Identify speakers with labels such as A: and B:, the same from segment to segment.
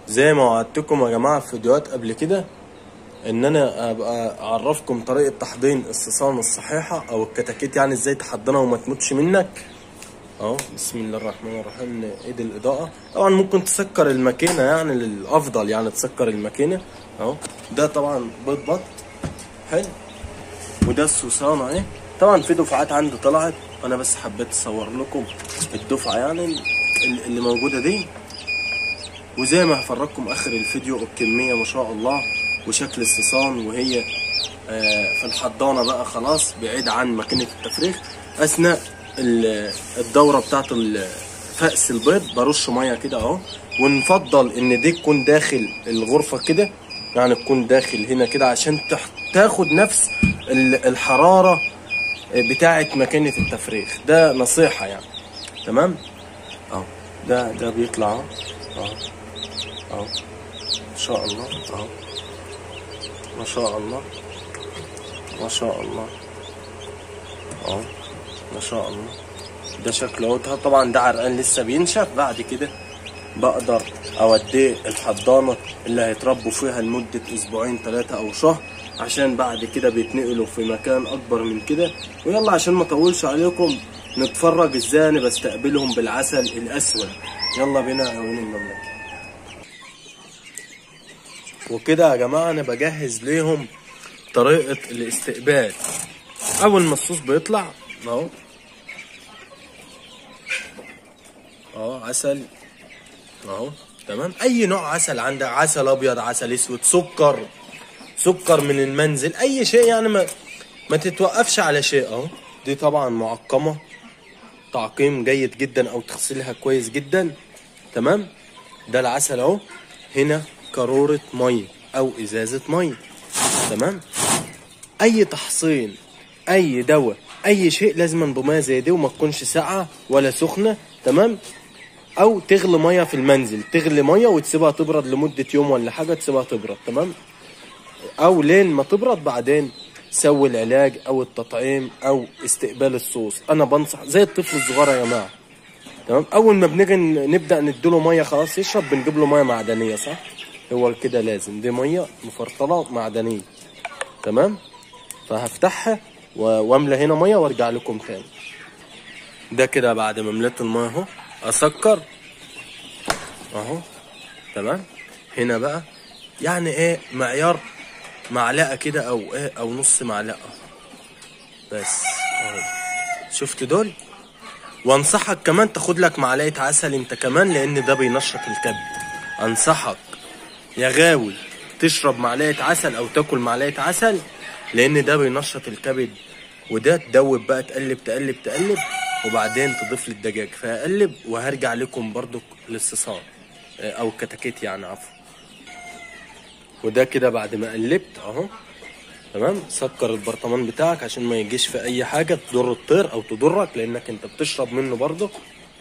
A: زي ما وعدتكم يا جماعه في فيديوهات قبل كده ان انا ابقى اعرفكم طريقه تحضين الصيصان الصحيحه او الكتاكيت يعني ازاي تحضنها وما تموتش منك اهو بسم الله الرحمن الرحيم ايد الاضاءه طبعا ممكن تسكر الماكينه يعني الافضل يعني تسكر الماكينه اهو ده طبعا بيض بط حلو وده السوسان اهي طبعا في دفعات عندي طلعت انا بس حبيت اصور لكم الدفعه يعني ال- اللي موجوده دي وزي ما هفرجكم اخر الفيديو الكميه ما شاء الله وشكل الصيصان وهي آه، في الحضانه بقى خلاص بعيد عن ماكينه التفريغ اثناء ال- الدوره بتاعت ال- فأس البيض برش ميه كده اهو ونفضل ان دي تكون داخل الغرفه كده يعني تكون داخل هنا كده عشان تح- تاخد نفس ال- الحراره بتاعه ماكينه التفريغ ده نصيحه يعني تمام اهو ده ده بيطلع اهو اهو اهو ما شاء الله اهو ما شاء الله ما شاء الله اهو ما شاء الله ده شكله اهو ده طبعا ده عرقان لسه بينشف بعد كده بقدر اوديه الحضانه اللي هيتربوا فيها لمده اسبوعين ثلاثه او شهر عشان بعد كده بيتنقلوا في مكان اكبر من كده ويلا عشان ما اطولش عليكم نتفرج ازاي انا بستقبلهم بالعسل الاسود يلا بينا يا عيون المملكه وكده يا جماعه انا بجهز ليهم طريقه الاستقبال اول ما الصوص بيطلع اهو اهو عسل اهو تمام اي نوع عسل عندك عسل ابيض عسل اسود سكر سكر من المنزل اي شيء يعني ما ما تتوقفش على شيء اهو دي طبعا معقمه تعقيم جيد جدا او تغسلها كويس جدا تمام ده العسل اهو هنا قارورة مية او ازازة مية تمام اي تحصين اي دواء اي شيء لازم بمية زي دي وما تكونش ساقعة ولا سخنة تمام او تغلي مية في المنزل تغلي مية وتسيبها تبرد لمدة يوم ولا حاجة تسيبها تبرد تمام او لين ما تبرد بعدين سوي العلاج او التطعيم او استقبال الصوص انا بنصح زي الطفل الصغير يا جماعه تمام اول ما بنيجي ن- نبدا نديله ميه خلاص يشرب بنجيب له ميه معدنيه صح هو كده لازم دي ميه مفرطله معدنيه تمام فهفتحها و- واملى هنا ميه وارجع لكم تاني ده كده بعد ما مليت الميه اهو اسكر اهو تمام هنا بقى يعني ايه معيار معلقه كده او ايه او نص معلقه بس اهو شفت دول وانصحك كمان تاخد لك معلقه عسل انت كمان لان ده بينشط الكبد انصحك يا غاوي تشرب معلقه عسل او تاكل معلقه عسل لان ده بينشط الكبد وده تدوب بقى تقلب تقلب تقلب وبعدين تضيف لي الدجاج فاقلب وهرجع لكم برضو للصيصان اه، او الكتاكيت يعني عفوا وده كده بعد ما قلبت اهو تمام سكر البرطمان بتاعك عشان ما يجيش في اي حاجه تضر الطير او تضرك لانك انت بتشرب منه برضه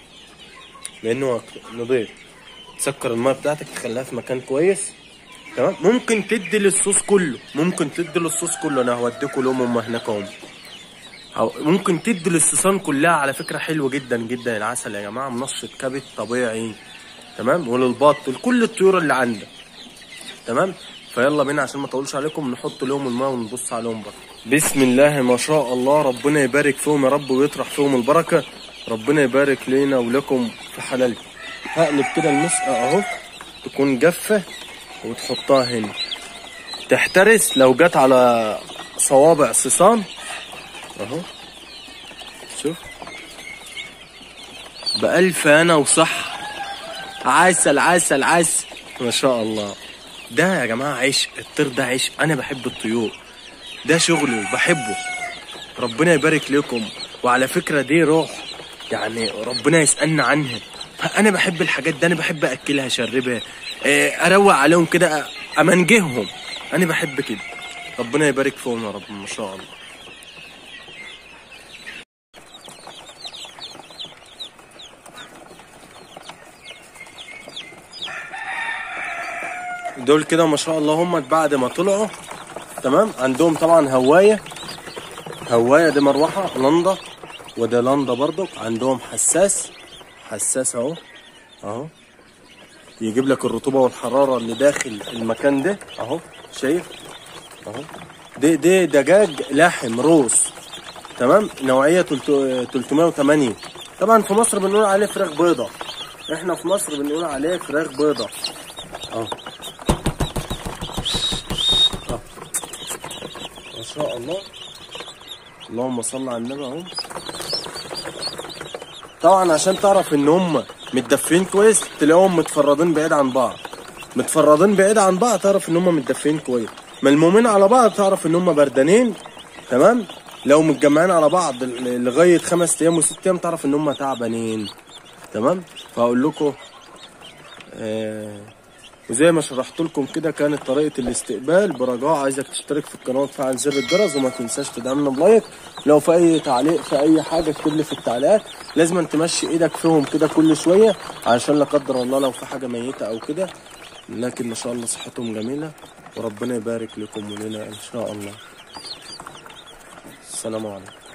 A: لانه نضيف تسكر الميه بتاعتك تخليها في مكان كويس تمام ممكن تدي للصوص كله ممكن تدي للصوص كله انا هوديكوا لهم هم هناك هم أو ممكن تدي للصيصان كلها على فكره حلوه جدا جدا العسل يا جماعه منشط كبد طبيعي تمام وللبط لكل الطيور اللي عندك تمام فيلا بينا عشان ما اطولش عليكم نحط لهم الماء ونبص عليهم برضه بسم الله ما شاء الله ربنا يبارك فيهم يا رب ويطرح فيهم البركه ربنا يبارك لينا ولكم في حلالكم هقلب كده المسقه اهو تكون جافه وتحطها هنا تحترس لو جت على صوابع صيصان اهو شوف بألف أنا وصح عسل عسل عسل ما شاء الله ده يا جماعة عيش الطير ده عيش أنا بحب الطيور ده شغلي وبحبه ربنا يبارك لكم وعلى فكرة دي روح يعني ربنا يسألنا عنها فأنا بحب الحاجات دي أنا بحب أكلها أشربها آه، أروق عليهم كده أمنجههم أنا بحب كده ربنا يبارك فيهم يا رب ما شاء الله دول كده ما شاء الله هم بعد ما طلعوا تمام عندهم طبعا هوايه هوايه دي مروحه لندا وده لندا برضك عندهم حساس حساس اهو اهو يجيب لك الرطوبه والحراره اللي داخل المكان ده اهو شايف اهو ده ده دجاج لحم روس تمام نوعيه تلت- 308 طبعا في مصر بنقول عليه فراخ بيضه احنا في مصر بنقول عليه فراخ بيضه اهو أهو. ما شاء الله اللهم صل على النبي اهو طبعا عشان تعرف ان هم متدفين كويس تلاقيهم متفرضين بعيد عن بعض متفرضين بعيد عن بعض تعرف ان هم متدفين كويس ملمومين على بعض تعرف ان هم بردانين تمام لو متجمعين على بعض ل- لغايه خمس ايام وست ايام تعرف ان هم تعبانين تمام فاقول لكم آه وزي ما شرحت لكم كده كانت طريقه الاستقبال برجاء عايزك تشترك في القناه وتفعل زر الجرس وما تنساش تدعمنا بلايك لو في اي تعليق في اي حاجه اكتب لي في التعليقات لازم تمشي ايدك فيهم كده كل شويه علشان لا قدر الله لو في حاجه ميته او كده لكن ما شاء الله صحتهم جميله وربنا يبارك لكم ولنا ان شاء الله السلام عليكم